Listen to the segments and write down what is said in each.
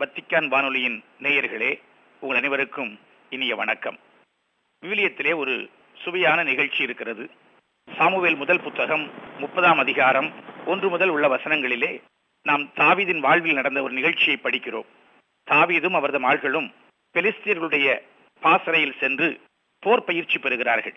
Vatican வானொலியின் நேயர்களே உங்கள் அனைவருக்கும் இனிய வணக்கம் விவிலியத்திலே ஒரு சுவையான நிகழ்ச்சி இருக்கிறது சாமுவேல் முதல் புத்தகம் முப்பதாம் அதிகாரம் ஒன்று முதல் உள்ள வசனங்களிலே நாம் தாவீதின் வாழ்வில் நடந்த ஒரு நிகழ்ச்சியை படிக்கிறோம் தாவீதும் அவரது ஆள்களும் பெலிஸ்தியர்களுடைய பாசறையில் சென்று போர் பயிற்சி பெறுகிறார்கள்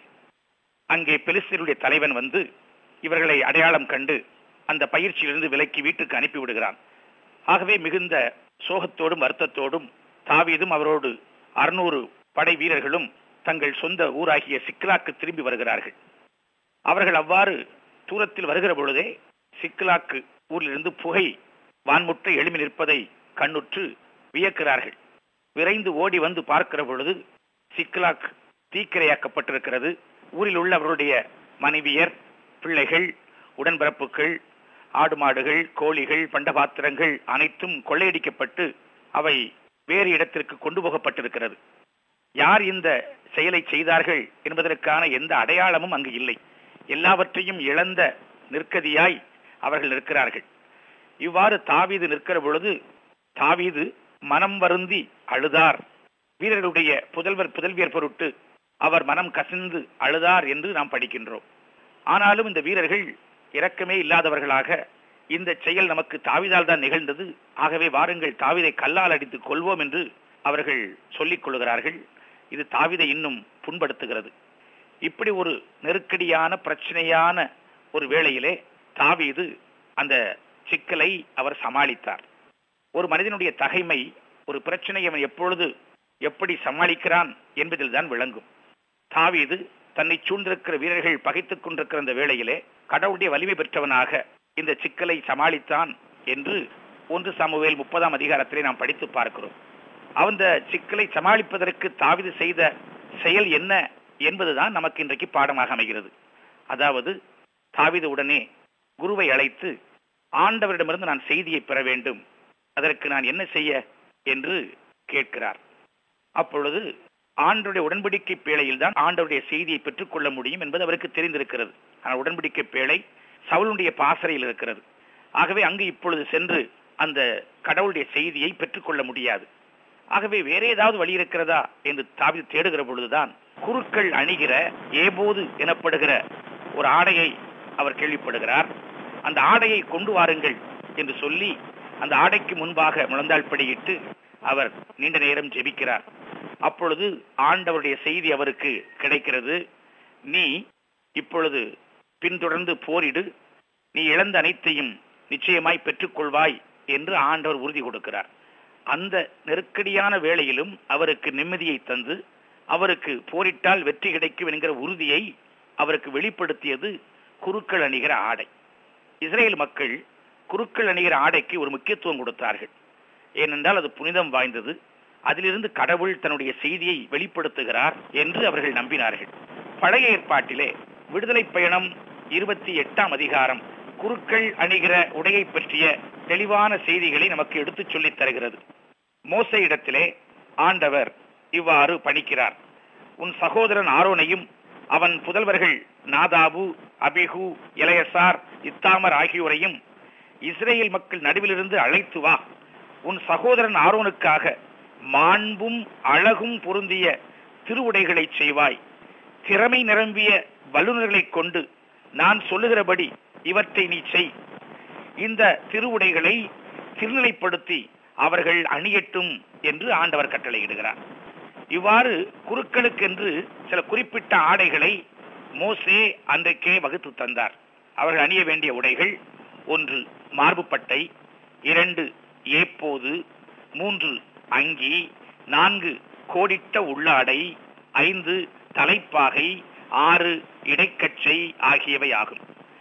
அங்கே பெலிஸ்தியருடைய தலைவன் வந்து இவர்களை அடையாளம் கண்டு அந்த பயிற்சியிலிருந்து விலக்கி வீட்டுக்கு அனுப்பி விடுகிறான் ஆகவே மிகுந்த சோகத்தோடும் வருத்தத்தோடும் தாவீதும் அவரோடு அறுநூறு படை வீரர்களும் தங்கள் சொந்த ஊராகிய சிக்லாக்கு திரும்பி வருகிறார்கள் அவர்கள் அவ்வாறு தூரத்தில் வருகிற பொழுதே சிக்லாக்கு ஊரிலிருந்து புகை வான்முற்ற எழுமி நிற்பதை கண்ணுற்று வியக்கிறார்கள் விரைந்து ஓடி வந்து பார்க்கிற பொழுது சிக்லாக் தீக்கிரையாக்கப்பட்டிருக்கிறது ஊரில் உள்ள அவருடைய மனைவியர் பிள்ளைகள் உடன்பிறப்புகள் ஆடு மாடுகள் கோழிகள் பண்டபாத்திரங்கள் அனைத்தும் கொள்ளையடிக்கப்பட்டு அவை வேறு இடத்திற்கு கொண்டு போகப்பட்டிருக்கிறது யார் இந்த செயலை செய்தார்கள் என்பதற்கான எந்த அடையாளமும் அங்கு இல்லை எல்லாவற்றையும் இழந்த நிற்கதியாய் அவர்கள் நிற்கிறார்கள் இவ்வாறு தாவீது நிற்கிற பொழுது தாவீது மனம் வருந்தி அழுதார் வீரர்களுடைய புதல்வர் புதல்வியர் பொருட்டு அவர் மனம் கசிந்து அழுதார் என்று நாம் படிக்கின்றோம் ஆனாலும் இந்த வீரர்கள் இரக்கமே இல்லாதவர்களாக இந்த செயல் நமக்கு தாவிதால் தான் நிகழ்ந்தது ஆகவே வாருங்கள் தாவிதை கல்லால் அடித்துக் கொள்வோம் என்று அவர்கள் சொல்லிக் கொள்கிறார்கள் இது தாவிதை இன்னும் புண்படுத்துகிறது இப்படி ஒரு நெருக்கடியான பிரச்சனையான ஒரு வேளையிலே தாவீது அந்த சிக்கலை அவர் சமாளித்தார் ஒரு மனிதனுடைய தகைமை ஒரு பிரச்சனையை அவன் எப்பொழுது எப்படி சமாளிக்கிறான் என்பதில் தான் விளங்கும் தாவீது தன்னை சூழ்ந்திருக்கிற வீரர்கள் பகைத்துக் கொண்டிருக்கிற அந்த வேளையிலே கடவுளுடைய வலிமை பெற்றவனாக இந்த சிக்கலை சமாளித்தான் என்று ஒன்று சமூவேல் முப்பதாம் அதிகாரத்திலே நாம் படித்து பார்க்கிறோம் அந்த சிக்கலை சமாளிப்பதற்கு தாவிது செய்த செயல் என்ன என்பதுதான் நமக்கு இன்றைக்கு பாடமாக அமைகிறது அதாவது தாவிது உடனே குருவை அழைத்து ஆண்டவரிடமிருந்து நான் செய்தியை பெற வேண்டும் அதற்கு நான் என்ன செய்ய என்று கேட்கிறார் அப்பொழுது ஆண்டருடைய உடன்படிக்கை பேழையில் தான் ஆண்டவருடைய செய்தியை பெற்றுக்கொள்ள முடியும் என்பது அவருக்கு தெரிந்திருக்கிறது ஆனால் உடன்படிக்கை பேழை சவுளுடைய பாசறையில் இருக்கிறது ஆகவே அங்கு இப்பொழுது சென்று அந்த கடவுளுடைய செய்தியை பெற்றுக்கொள்ள முடியாது ஆகவே வேற ஏதாவது வழி இருக்கிறதா என்று தாவி தேடுகிற பொழுதுதான் குருக்கள் அணிகிற ஏபோது எனப்படுகிற ஒரு ஆடையை அவர் கேள்விப்படுகிறார் அந்த ஆடையை கொண்டு வாருங்கள் என்று சொல்லி அந்த ஆடைக்கு முன்பாக முழந்தாள் படியிட்டு அவர் நீண்ட நேரம் ஜெபிக்கிறார் அப்பொழுது ஆண்டவருடைய செய்தி அவருக்கு கிடைக்கிறது நீ இப்பொழுது பின்தொடர்ந்து போரிடு நீ இழந்த அனைத்தையும் நிச்சயமாய் பெற்றுக்கொள்வாய் என்று ஆண்டவர் உறுதி கொடுக்கிறார் அந்த நெருக்கடியான வேளையிலும் அவருக்கு நிம்மதியை தந்து அவருக்கு போரிட்டால் வெற்றி கிடைக்கும் என்கிற உறுதியை அவருக்கு வெளிப்படுத்தியது குருக்கள் அணிகிற ஆடை இஸ்ரேல் மக்கள் குருக்கள் அணிகிற ஆடைக்கு ஒரு முக்கியத்துவம் கொடுத்தார்கள் ஏனென்றால் அது புனிதம் வாய்ந்தது அதிலிருந்து கடவுள் தன்னுடைய செய்தியை வெளிப்படுத்துகிறார் என்று அவர்கள் நம்பினார்கள் பழைய ஏற்பாட்டிலே விடுதலை பயணம் இருபத்தி எட்டாம் அதிகாரம் குருக்கள் அணிகிற உடையை பற்றிய தெளிவான செய்திகளை நமக்கு எடுத்துச் சொல்லித் தருகிறது மோச இடத்திலே ஆண்டவர் இவ்வாறு பணிக்கிறார் உன் சகோதரன் ஆரோனையும் அவன் புதல்வர்கள் நாதாபு அபிகு இளையசார் இத்தாமர் ஆகியோரையும் இஸ்ரேல் மக்கள் நடுவிலிருந்து அழைத்து வா உன் சகோதரன் ஆரோனுக்காக மாண்பும் அழகும் பொருந்திய திருவுடைகளை செய்வாய் திறமை நிரம்பிய வல்லுநர்களைக் கொண்டு நான் சொல்லுகிறபடி இவற்றை நீ செய் இந்த திருவுடைகளை திருநிலைப்படுத்தி அவர்கள் அணியட்டும் என்று ஆண்டவர் கட்டளையிடுகிறார் இவ்வாறு குருக்களுக்கென்று சில குறிப்பிட்ட ஆடைகளை மோசே அன்றைக்கே வகுத்து தந்தார் அவர்கள் அணிய வேண்டிய உடைகள் ஒன்று மார்புப்பட்டை இரண்டு ஏப்போது மூன்று அங்கி நான்கு கோடிட்ட உள்ளாடை ஐந்து தலைப்பாகை ஆறு இடைக்கச்சை ஆகியவை ஆகும்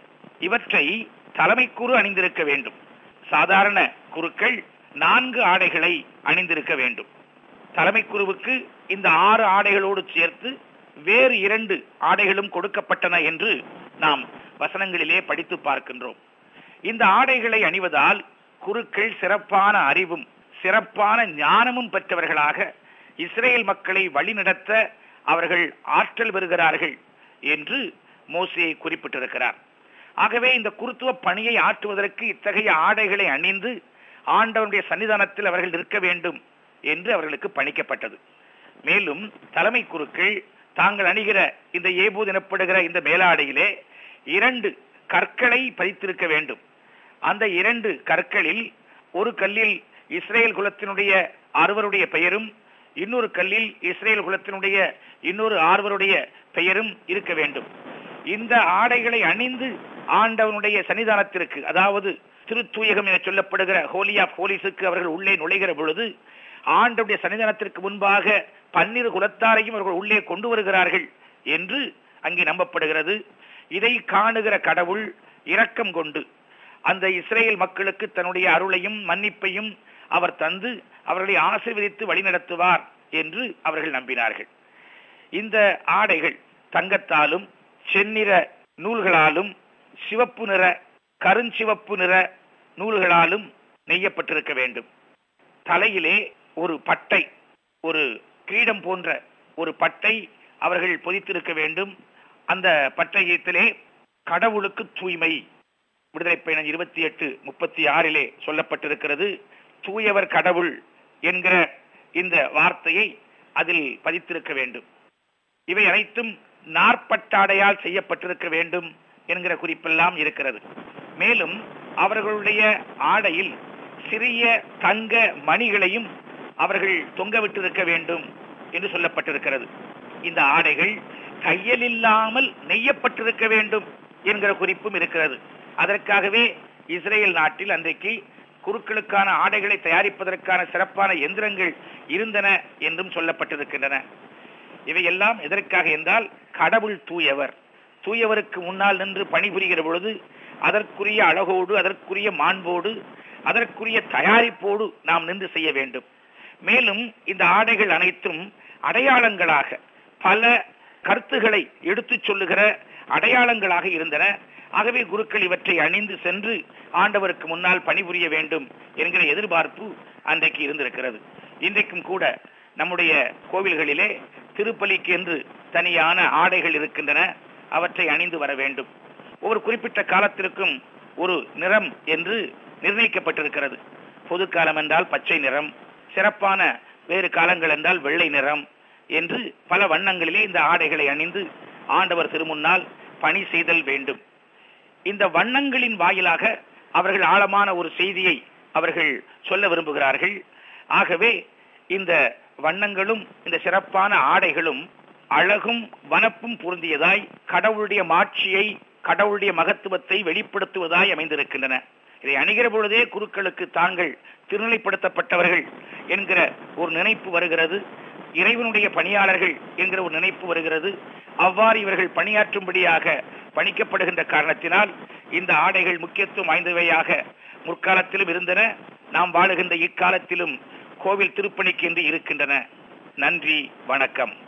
இவற்றை தலைமை குரு அணிந்திருக்க வேண்டும் சாதாரண குருக்கள் நான்கு ஆடைகளை அணிந்திருக்க வேண்டும் தலைமை குருவுக்கு இந்த ஆறு ஆடைகளோடு சேர்த்து வேறு இரண்டு ஆடைகளும் கொடுக்கப்பட்டன என்று நாம் வசனங்களிலே படித்து பார்க்கின்றோம் இந்த ஆடைகளை அணிவதால் குருக்கள் சிறப்பான அறிவும் சிறப்பான ஞானமும் பெற்றவர்களாக இஸ்ரேல் மக்களை வழிநடத்த அவர்கள் ஆற்றல் பெறுகிறார்கள் என்று மோசே குறிப்பிட்டிருக்கிறார் ஆகவே இந்த குருத்துவ பணியை ஆற்றுவதற்கு இத்தகைய ஆடைகளை அணிந்து ஆண்டவனுடைய சன்னிதானத்தில் அவர்கள் நிற்க வேண்டும் என்று அவர்களுக்கு பணிக்கப்பட்டது மேலும் தலைமை குருக்கள் தாங்கள் அணிகிற இந்த ஏபூத் எனப்படுகிற இந்த மேலாடையிலே இரண்டு கற்களை பதித்திருக்க வேண்டும் அந்த இரண்டு கற்களில் ஒரு கல்லில் இஸ்ரேல் குலத்தினுடைய அறுவருடைய பெயரும் இன்னொரு கல்லில் இஸ்ரேல் குலத்தினுடைய இன்னொரு ஆறுவருடைய பெயரும் இருக்க வேண்டும் இந்த ஆடைகளை அணிந்து ஆண்டவனுடைய சன்னிதானத்திற்கு அதாவது திருத்தூயகம் என சொல்லப்படுகிற ஹோலி ஆஃப் ஹோலிஸுக்கு அவர்கள் உள்ளே நுழைகிற பொழுது ஆண்டவுடைய சன்னிதானத்திற்கு முன்பாக பன்னிரு குலத்தாரையும் அவர்கள் உள்ளே கொண்டு வருகிறார்கள் என்று அங்கே நம்பப்படுகிறது இதை காணுகிற கடவுள் இரக்கம் கொண்டு அந்த இஸ்ரேல் மக்களுக்கு தன்னுடைய அருளையும் மன்னிப்பையும் அவர் தந்து அவர்களை ஆசீர்வதித்து வழிநடத்துவார் என்று அவர்கள் நம்பினார்கள் இந்த ஆடைகள் தங்கத்தாலும் செந்நிற நூல்களாலும் சிவப்பு நிற கருஞ்சிவப்பு நிற நூல்களாலும் நெய்யப்பட்டிருக்க வேண்டும் தலையிலே ஒரு பட்டை ஒரு கிரீடம் போன்ற ஒரு பட்டை அவர்கள் பொதித்திருக்க வேண்டும் அந்த பட்டயத்திலே கடவுளுக்கு தூய்மை விடுதலை பயணம் இருபத்தி எட்டு முப்பத்தி ஆறிலே சொல்லப்பட்டிருக்கிறது தூயவர் கடவுள் என்கிற இந்த வார்த்தையை அதில் பதித்திருக்க வேண்டும் இவை அனைத்தும் நாற்பட்டாடையால் செய்யப்பட்டிருக்க வேண்டும் என்கிற குறிப்பெல்லாம் இருக்கிறது மேலும் அவர்களுடைய ஆடையில் சிறிய தங்க மணிகளையும் அவர்கள் தொங்கவிட்டிருக்க வேண்டும் என்று சொல்லப்பட்டிருக்கிறது இந்த ஆடைகள் தையலில்லாமல் நெய்யப்பட்டிருக்க வேண்டும் என்கிற குறிப்பும் இருக்கிறது அதற்காகவே இஸ்ரேல் நாட்டில் அன்றைக்கு குருக்களுக்கான ஆடைகளை தயாரிப்பதற்கான சிறப்பான எந்திரங்கள் இருந்தன என்றும் சொல்லப்பட்டிருக்கின்றன இவையெல்லாம் எதற்காக என்றால் கடவுள் தூயவர் தூயவருக்கு முன்னால் நின்று பணிபுரிகிற பொழுது அதற்குரிய அழகோடு அதற்குரிய மாண்போடு அதற்குரிய தயாரிப்போடு நாம் நின்று செய்ய வேண்டும் மேலும் இந்த ஆடைகள் அனைத்தும் அடையாளங்களாக பல கருத்துக்களை எடுத்துச் சொல்லுகிற அடையாளங்களாக இருந்தன ஆகவே குருக்கள் இவற்றை அணிந்து சென்று ஆண்டவருக்கு முன்னால் பணிபுரிய வேண்டும் என்கிற எதிர்பார்ப்பு அன்றைக்கு இருந்திருக்கிறது இன்றைக்கும் கூட நம்முடைய கோவில்களிலே திருப்பலிக்கு என்று தனியான ஆடைகள் இருக்கின்றன அவற்றை அணிந்து வர வேண்டும் ஒரு குறிப்பிட்ட காலத்திற்கும் ஒரு நிறம் என்று நிர்ணயிக்கப்பட்டிருக்கிறது பொது காலம் என்றால் பச்சை நிறம் சிறப்பான வேறு காலங்கள் என்றால் வெள்ளை நிறம் என்று பல வண்ணங்களிலே இந்த ஆடைகளை அணிந்து ஆண்டவர் திருமுன்னால் பணி செய்தல் வேண்டும் இந்த வண்ணங்களின் வாயிலாக அவர்கள் ஆழமான ஒரு செய்தியை அவர்கள் சொல்ல விரும்புகிறார்கள் ஆகவே இந்த வண்ணங்களும் இந்த சிறப்பான ஆடைகளும் அழகும் வனப்பும் பொருந்தியதாய் கடவுளுடைய மாட்சியை கடவுளுடைய மகத்துவத்தை வெளிப்படுத்துவதாய் அமைந்திருக்கின்றன இதை அணிகிற பொழுதே குருக்களுக்கு தாங்கள் திருநிலைப்படுத்தப்பட்டவர்கள் என்கிற ஒரு நினைப்பு வருகிறது இறைவனுடைய பணியாளர்கள் என்கிற ஒரு நினைப்பு வருகிறது அவ்வாறு இவர்கள் பணியாற்றும்படியாக பணிக்கப்படுகின்ற காரணத்தினால் இந்த ஆடைகள் முக்கியத்துவம் வாய்ந்தவையாக முற்காலத்திலும் இருந்தன நாம் வாழுகின்ற இக்காலத்திலும் கோவில் திருப்பணிக்கு என்று இருக்கின்றன நன்றி வணக்கம்